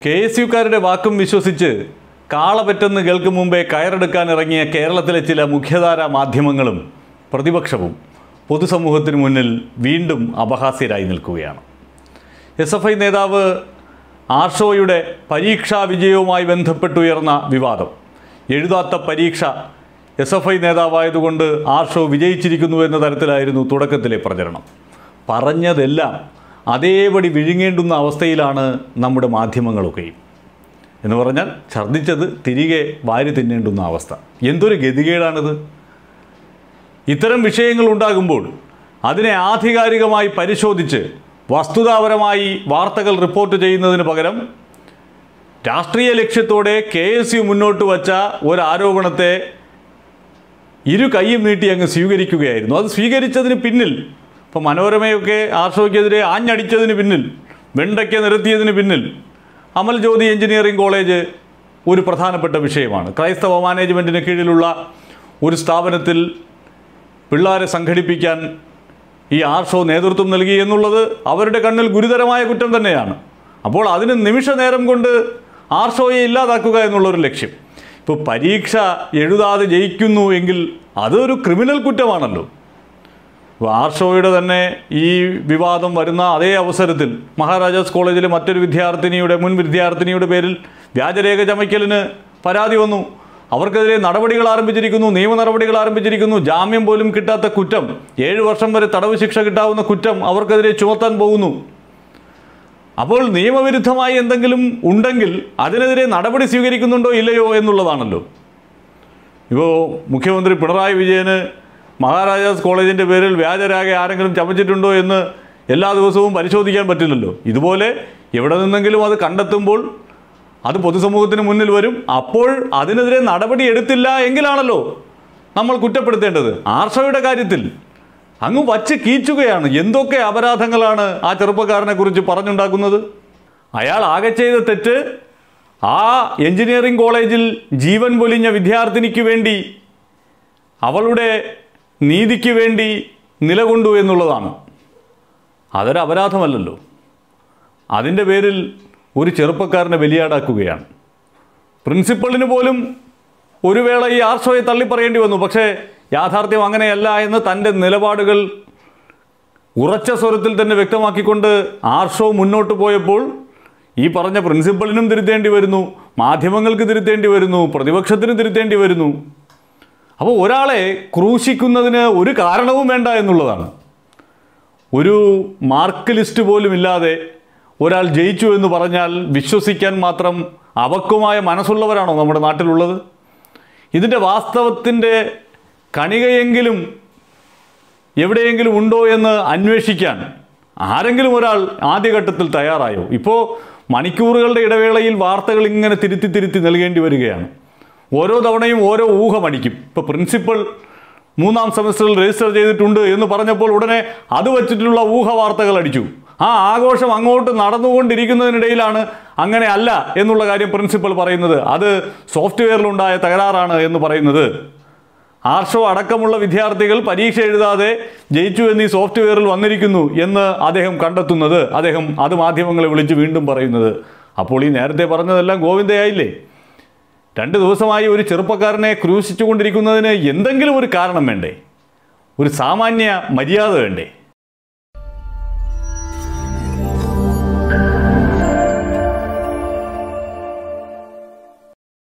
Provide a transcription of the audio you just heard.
K S യുക്കാരുടെ വാക്കും വിശ്വസിച്ച് കാളപറ്റെന്ന് കേൾക്കും മുമ്പേ കയറെടുക്കാൻ ഇറങ്ങിയ കേരളത്തിലെ ചില മുഖ്യധാര മാധ്യമങ്ങളും പ്രതിപക്ഷവും പൊതുസമൂഹത്തിന് മുന്നിൽ വീണ്ടും അപഹാസ്യരായി നിൽക്കുകയാണ് എസ് എഫ് ഐ നേതാവ് ആർഷോയുടെ പരീക്ഷാ വിജയവുമായി ബന്ധപ്പെട്ടുയർന്ന വിവാദം എഴുതാത്ത പരീക്ഷ എസ് എഫ് ഐ നേതാവായതുകൊണ്ട് ആർഷോ വിജയിച്ചിരിക്കുന്നു എന്ന തരത്തിലായിരുന്നു തുടക്കത്തിലെ പ്രചരണം പറഞ്ഞതെല്ലാം അതേപടി വിഴുങ്ങേണ്ടുന്ന അവസ്ഥയിലാണ് നമ്മുടെ മാധ്യമങ്ങളൊക്കെയും എന്ന് പറഞ്ഞാൽ ഛർദ്ദിച്ചത് തിരികെ വാരി തിന്നേണ്ടുന്ന അവസ്ഥ എന്തൊരു ഗതികേടാണിത് ഇത്തരം വിഷയങ്ങൾ ഉണ്ടാകുമ്പോൾ അതിനെ ആധികാരികമായി പരിശോധിച്ച് വസ്തുതാപരമായി വാർത്തകൾ റിപ്പോർട്ട് ചെയ്യുന്നതിന് പകരം രാഷ്ട്രീയ ലക്ഷ്യത്തോടെ കെ എസ് യു മുന്നോട്ട് വച്ച ഒരു ആരോപണത്തെ ഇരു കൈയും നീട്ടി അങ്ങ് സ്വീകരിക്കുകയായിരുന്നു അത് സ്വീകരിച്ചതിന് പിന്നിൽ ഇപ്പോൾ മനോരമയൊക്കെ ആർഷോയ്ക്കെതിരെ ആഞ്ഞടിച്ചതിന് പിന്നിൽ വെണ്ടയ്ക്ക നിരത്തിയതിന് പിന്നിൽ അമൽ ജ്യോതി എഞ്ചിനീയറിംഗ് കോളേജ് ഒരു പ്രധാനപ്പെട്ട വിഷയമാണ് ക്രൈസ്തവ മാനേജ്മെൻറ്റിന് കീഴിലുള്ള ഒരു സ്ഥാപനത്തിൽ പിള്ളേരെ സംഘടിപ്പിക്കാൻ ഈ ആർ ഷോ നേതൃത്വം നൽകി എന്നുള്ളത് അവരുടെ കണ്ണിൽ ഗുരുതരമായ കുറ്റം തന്നെയാണ് അപ്പോൾ അതിന് നിമിഷ നേരം കൊണ്ട് ആർ ഷോയെ ഇല്ലാതാക്കുക എന്നുള്ളൊരു ലക്ഷ്യം ഇപ്പോൾ പരീക്ഷ എഴുതാതെ ജയിക്കുന്നു എങ്കിൽ അതൊരു ക്രിമിനൽ കുറ്റമാണല്ലോ അപ്പോൾ ആർ ഷോയുടെ തന്നെ ഈ വിവാദം വരുന്ന അതേ അവസരത്തിൽ മഹാരാജാസ് കോളേജിലെ മറ്റൊരു വിദ്യാർത്ഥിനിയുടെ മുൻ വിദ്യാർത്ഥിനിയുടെ പേരിൽ വ്യാജരേഖ ചമയ്ക്കലിന് പരാതി വന്നു അവർക്കെതിരെ നടപടികൾ ആരംഭിച്ചിരിക്കുന്നു നിയമ നടപടികൾ ആരംഭിച്ചിരിക്കുന്നു ജാമ്യം പോലും കിട്ടാത്ത കുറ്റം ഏഴ് വർഷം വരെ തടവ് ശിക്ഷ കിട്ടാവുന്ന കുറ്റം അവർക്കെതിരെ ചുമത്താൻ പോകുന്നു അപ്പോൾ നിയമവിരുദ്ധമായി എന്തെങ്കിലും ഉണ്ടെങ്കിൽ അതിനെതിരെ നടപടി സ്വീകരിക്കുന്നുണ്ടോ ഇല്ലയോ എന്നുള്ളതാണല്ലോ ഇപ്പോൾ മുഖ്യമന്ത്രി പിണറായി വിജയന് മഹാരാജാസ് കോളേജിൻ്റെ പേരിൽ വ്യാജരാഗ ആരെങ്കിലും ചമച്ചിട്ടുണ്ടോ എന്ന് എല്ലാ ദിവസവും പരിശോധിക്കാൻ പറ്റില്ലല്ലോ ഇതുപോലെ എവിടെ നിന്നെങ്കിലും അത് കണ്ടെത്തുമ്പോൾ അത് പൊതുസമൂഹത്തിന് മുന്നിൽ വരും അപ്പോൾ അതിനെതിരെ നടപടി എടുത്തില്ല എങ്കിലാണല്ലോ നമ്മൾ കുറ്റപ്പെടുത്തേണ്ടത് ആർഷയുടെ കാര്യത്തിൽ അങ്ങ് വച്ച് കീച്ചുകയാണ് എന്തൊക്കെ അപരാധങ്ങളാണ് ആ ചെറുപ്പക്കാരനെ കുറിച്ച് പറഞ്ഞുണ്ടാക്കുന്നത് അയാൾ ആകെ ചെയ്ത തെറ്റ് ആ എഞ്ചിനീയറിംഗ് കോളേജിൽ ജീവൻ പൊലിഞ്ഞ വിദ്യാർത്ഥിനിക്ക് വേണ്ടി അവളുടെ നീതിക്ക് വേണ്ടി നിലകൊണ്ടു എന്നുള്ളതാണ് അതൊരു അപരാധമല്ലല്ലോ അതിൻ്റെ പേരിൽ ഒരു ചെറുപ്പക്കാരനെ ബലിയാടാക്കുകയാണ് പ്രിൻസിപ്പളിന് പോലും ഒരു വേള ഈ ആർഷോയെ തള്ളിപ്പറയേണ്ടി വന്നു പക്ഷേ യാഥാർത്ഥ്യം അങ്ങനെയല്ല എന്ന് തൻ്റെ നിലപാടുകൾ ഉറച്ച സ്വരത്തിൽ തന്നെ വ്യക്തമാക്കിക്കൊണ്ട് ആർഷോ മുന്നോട്ട് പോയപ്പോൾ ഈ പറഞ്ഞ പ്രിൻസിപ്പളിനും തിരുത്തേണ്ടി വരുന്നു മാധ്യമങ്ങൾക്ക് തിരുത്തേണ്ടി വരുന്നു പ്രതിപക്ഷത്തിന് തിരുത്തേണ്ടി വരുന്നു അപ്പോൾ ഒരാളെ ക്രൂശിക്കുന്നതിന് ഒരു കാരണവും വേണ്ട എന്നുള്ളതാണ് ഒരു മാർക്ക് ലിസ്റ്റ് പോലും ഇല്ലാതെ ഒരാൾ ജയിച്ചു എന്ന് പറഞ്ഞാൽ വിശ്വസിക്കാൻ മാത്രം അപക്വമായ മനസ്സുള്ളവരാണോ നമ്മുടെ നാട്ടിലുള്ളത് ഇതിൻ്റെ വാസ്തവത്തിൻ്റെ കണികയെങ്കിലും എവിടെയെങ്കിലും ഉണ്ടോ എന്ന് അന്വേഷിക്കാൻ ആരെങ്കിലും ഒരാൾ ആദ്യഘട്ടത്തിൽ തയ്യാറായോ ഇപ്പോൾ മണിക്കൂറുകളുടെ ഇടവേളയിൽ വാർത്തകൾ ഇങ്ങനെ തിരുത്തി തിരുത്തി നൽകേണ്ടി വരികയാണ് ഓരോ തവണയും ഓരോ ഊഹമടിക്കും ഇപ്പോൾ പ്രിൻസിപ്പൽ മൂന്നാം സെമസ്റ്ററിൽ രജിസ്റ്റർ ചെയ്തിട്ടുണ്ട് എന്ന് പറഞ്ഞപ്പോൾ ഉടനെ അത് വച്ചിട്ടുള്ള ഊഹ വാർത്തകൾ അടിച്ചു ആ ആഘോഷം അങ്ങോട്ട് നടന്നുകൊണ്ടിരിക്കുന്നതിനിടയിലാണ് അങ്ങനെ അല്ല എന്നുള്ള കാര്യം പ്രിൻസിപ്പൽ പറയുന്നത് അത് സോഫ്റ്റ്വെയറിലുണ്ടായ തകരാറാണ് എന്ന് പറയുന്നത് ആർഷോ അടക്കമുള്ള വിദ്യാർത്ഥികൾ പരീക്ഷ എഴുതാതെ ജയിച്ചു എന്ന് ഈ സോഫ്റ്റ്വെയറിൽ വന്നിരിക്കുന്നു എന്ന് അദ്ദേഹം കണ്ടെത്തുന്നത് അദ്ദേഹം അത് മാധ്യമങ്ങളെ വിളിച്ച് വീണ്ടും പറയുന്നത് അപ്പോൾ ഈ നേരത്തെ പറഞ്ഞതെല്ലാം ഗോവിന്ദയായില്ലേ രണ്ട് ദിവസമായി ഒരു ചെറുപ്പക്കാരനെ ക്രൂശിച്ചുകൊണ്ടിരിക്കുന്നതിന് എന്തെങ്കിലും ഒരു കാരണം വേണ്ടേ ഒരു സാമാന്യ മര്യാദ വേണ്ടേ